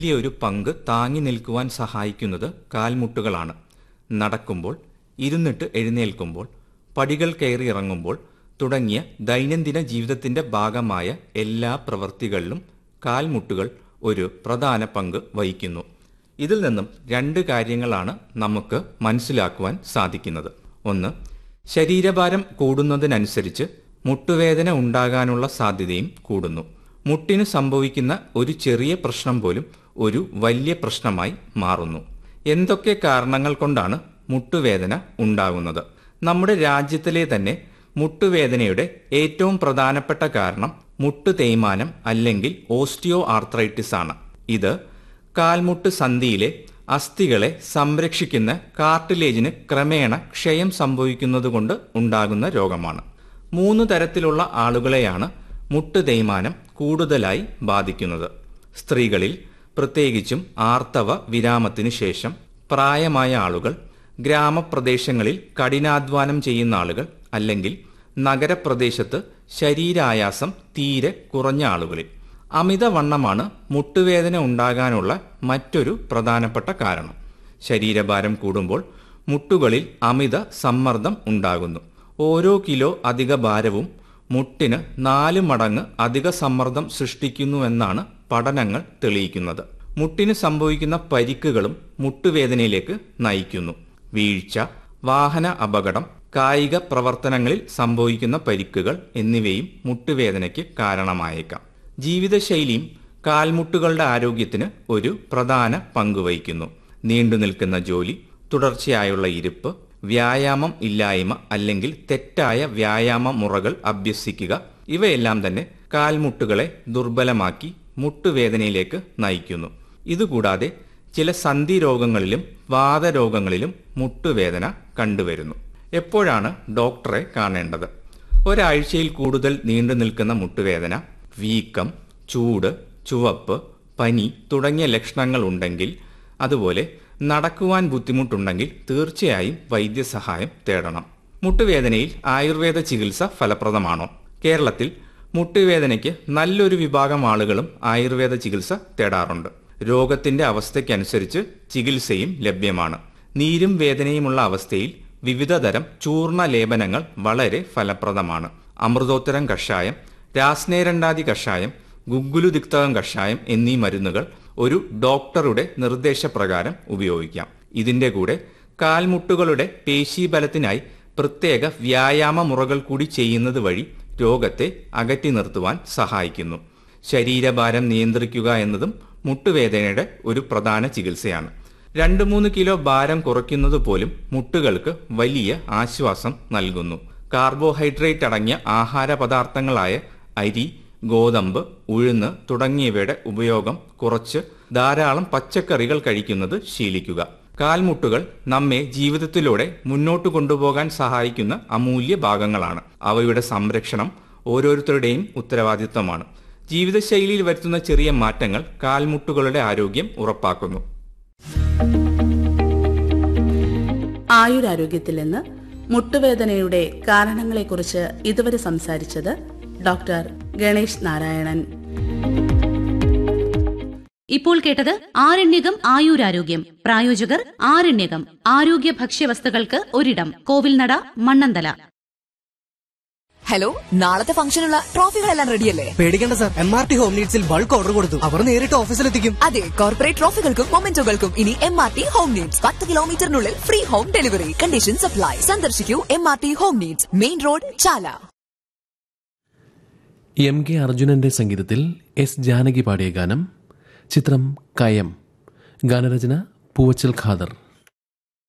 വലിയൊരു പങ്ക് താങ്ങി നിൽക്കുവാൻ സഹായിക്കുന്നത് കാൽമുട്ടുകളാണ് നടക്കുമ്പോൾ ഇരുന്നിട്ട് എഴുന്നേൽക്കുമ്പോൾ പടികൾ കയറി ഇറങ്ങുമ്പോൾ തുടങ്ങിയ ദൈനംദിന ജീവിതത്തിന്റെ ഭാഗമായ എല്ലാ പ്രവൃത്തികളിലും കാൽമുട്ടുകൾ ഒരു പ്രധാന പങ്ക് വഹിക്കുന്നു ഇതിൽ നിന്നും രണ്ട് കാര്യങ്ങളാണ് നമുക്ക് മനസ്സിലാക്കുവാൻ സാധിക്കുന്നത് ഒന്ന് ശരീരഭാരം കൂടുന്നതിനനുസരിച്ച് മുട്ടുവേദന ഉണ്ടാകാനുള്ള സാധ്യതയും കൂടുന്നു മുട്ടിന് സംഭവിക്കുന്ന ഒരു ചെറിയ പ്രശ്നം പോലും ഒരു വലിയ പ്രശ്നമായി മാറുന്നു എന്തൊക്കെ കാരണങ്ങൾ കൊണ്ടാണ് മുട്ടുവേദന ഉണ്ടാകുന്നത് നമ്മുടെ രാജ്യത്തിലെ തന്നെ മുട്ടുവേദനയുടെ ഏറ്റവും പ്രധാനപ്പെട്ട കാരണം മുട്ടു തേയ്മാനം അല്ലെങ്കിൽ ഓസ്റ്റിയോ ആർത്രൈറ്റിസ് ആണ് ഇത് കാൽമുട്ട് സന്ധിയിലെ അസ്ഥികളെ സംരക്ഷിക്കുന്ന കാർട്ടിലേജിന് ക്രമേണ ക്ഷയം സംഭവിക്കുന്നതുകൊണ്ട് ഉണ്ടാകുന്ന രോഗമാണ് മൂന്ന് തരത്തിലുള്ള ആളുകളെയാണ് മുട്ട് തേയ്മാനം കൂടുതലായി ബാധിക്കുന്നത് സ്ത്രീകളിൽ പ്രത്യേകിച്ചും ആർത്തവ വിരാമത്തിനു ശേഷം പ്രായമായ ആളുകൾ ഗ്രാമപ്രദേശങ്ങളിൽ കഠിനാധ്വാനം ചെയ്യുന്ന ആളുകൾ അല്ലെങ്കിൽ നഗരപ്രദേശത്ത് ശരീരായാസം തീരെ കുറഞ്ഞ ആളുകളിൽ അമിതവണ്ണമാണ് മുട്ടുവേദന ഉണ്ടാകാനുള്ള മറ്റൊരു പ്രധാനപ്പെട്ട കാരണം ശരീരഭാരം കൂടുമ്പോൾ മുട്ടുകളിൽ അമിത സമ്മർദ്ദം ഉണ്ടാകുന്നു ഓരോ കിലോ അധിക ഭാരവും മുട്ടിന് നാല് മടങ്ങ് അധിക സമ്മർദ്ദം സൃഷ്ടിക്കുന്നുവെന്നാണ് പഠനങ്ങൾ തെളിയിക്കുന്നത് മുട്ടിന് സംഭവിക്കുന്ന പരിക്കുകളും മുട്ടുവേദനയിലേക്ക് നയിക്കുന്നു വീഴ്ച വാഹന അപകടം കായിക പ്രവർത്തനങ്ങളിൽ സംഭവിക്കുന്ന പരിക്കുകൾ എന്നിവയും മുട്ടുവേദനയ്ക്ക് കാരണമായേക്കാം ജീവിതശൈലിയും കാൽമുട്ടുകളുടെ ആരോഗ്യത്തിന് ഒരു പ്രധാന പങ്ക് വഹിക്കുന്നു നീണ്ടു നിൽക്കുന്ന ജോലി തുടർച്ചയായുള്ള ഇരിപ്പ് വ്യായാമം ഇല്ലായ്മ അല്ലെങ്കിൽ തെറ്റായ വ്യായാമ മുറകൾ അഭ്യസിക്കുക ഇവയെല്ലാം തന്നെ കാൽമുട്ടുകളെ ദുർബലമാക്കി മുട്ടുവേദനയിലേക്ക് നയിക്കുന്നു ഇതുകൂടാതെ ചില സന്ധി രോഗങ്ങളിലും വാതരോഗങ്ങളിലും മുട്ടുവേദന കണ്ടുവരുന്നു എപ്പോഴാണ് ഡോക്ടറെ കാണേണ്ടത് ഒരാഴ്ചയിൽ കൂടുതൽ നീണ്ടു നിൽക്കുന്ന മുട്ടുവേദന വീക്കം ചൂട് ചുവപ്പ് പനി തുടങ്ങിയ ലക്ഷണങ്ങൾ ഉണ്ടെങ്കിൽ അതുപോലെ നടക്കുവാൻ ബുദ്ധിമുട്ടുണ്ടെങ്കിൽ തീർച്ചയായും വൈദ്യസഹായം തേടണം മുട്ടുവേദനയിൽ ആയുർവേദ ചികിത്സ ഫലപ്രദമാണോ കേരളത്തിൽ മുട്ടുവേദനയ്ക്ക് നല്ലൊരു വിഭാഗം ആളുകളും ആയുർവേദ ചികിത്സ തേടാറുണ്ട് രോഗത്തിന്റെ അവസ്ഥയ്ക്കനുസരിച്ച് ചികിത്സയും ലഭ്യമാണ് നീരും വേദനയുമുള്ള അവസ്ഥയിൽ വിവിധതരം ചൂർണ ലേപനങ്ങൾ വളരെ ഫലപ്രദമാണ് അമൃതോത്തരം കഷായം രാസ്നേരണ്ടാതി കഷായം ഗുഗ്ഗുലുദിക്തകം കഷായം എന്നീ മരുന്നുകൾ ഒരു ഡോക്ടറുടെ നിർദ്ദേശപ്രകാരം ഉപയോഗിക്കാം ഇതിന്റെ കൂടെ കാൽമുട്ടുകളുടെ പേശീബലത്തിനായി പ്രത്യേക വ്യായാമ മുറകൾ കൂടി ചെയ്യുന്നത് വഴി രോഗത്തെ അകറ്റി നിർത്തുവാൻ സഹായിക്കുന്നു ശരീരഭാരം നിയന്ത്രിക്കുക എന്നതും മുട്ടുവേദനയുടെ ഒരു പ്രധാന ചികിത്സയാണ് രണ്ട് മൂന്ന് കിലോ ഭാരം കുറയ്ക്കുന്നത് പോലും മുട്ടുകൾക്ക് വലിയ ആശ്വാസം നൽകുന്നു കാർബോഹൈഡ്രേറ്റ് അടങ്ങിയ ആഹാര പദാർത്ഥങ്ങളായ അരി ഗോതമ്പ് ഉഴുന്ന് തുടങ്ങിയവയുടെ ഉപയോഗം കുറച്ച് ധാരാളം പച്ചക്കറികൾ കഴിക്കുന്നത് ശീലിക്കുക കാൽമുട്ടുകൾ നമ്മെ ജീവിതത്തിലൂടെ മുന്നോട്ട് കൊണ്ടുപോകാൻ സഹായിക്കുന്ന അമൂല്യ ഭാഗങ്ങളാണ് അവയുടെ സംരക്ഷണം ഓരോരുത്തരുടെയും ഉത്തരവാദിത്തമാണ് ജീവിതശൈലിയിൽ വരുത്തുന്ന ചെറിയ മാറ്റങ്ങൾ കാൽമുട്ടുകളുടെ ആരോഗ്യം ഉറപ്പാക്കുന്നു ആയുരാരോഗ്യത്തിൽ നിന്ന് മുട്ടുവേദനയുടെ കാരണങ്ങളെക്കുറിച്ച് ഇതുവരെ സംസാരിച്ചത് ഡോക്ടർ ഗണേഷ് നാരായണൻ ഇപ്പോൾ കേട്ടത് ആരണ്യകം ആയുരാരോഗ്യം പ്രായോജകർ ആരണ്യകം ആരോഗ്യ ഭക്ഷ്യവസ്തുക്കൾക്ക് ഒരിടം കോവിൽനട മണ്ണന്തല ഹലോ നാളത്തെ ഫംഗ്ഷനുള്ള ട്രോഫികളെല്ലാം റെഡിയല്ലേ പേടിക്കേണ്ട sir M R T home നീഡ്സിൽ ബൾക്ക് ഓർഡർ കൊടുത്തു അവർ നേരിട്ട് ഓഫീസിലെത്തിക്കും അതെ കോർപ്പറേറ്റ് ട്രോഫികൾക്കും മൊമെന്റോകൾക്കും ഇനി M R T home needs പത്ത് കിലോമീറ്ററിനുള്ളിൽ free home delivery condition supply സന്ദർശിക്കൂ M R T home needs main road Chala M K അർജുനന്റെ സംഗീതത്തിൽ എസ് ജാനകി പാടിയ ഗാനം ചിത്രം കയം ഗാനരചന പൂവച്ചൽ ഖാദർ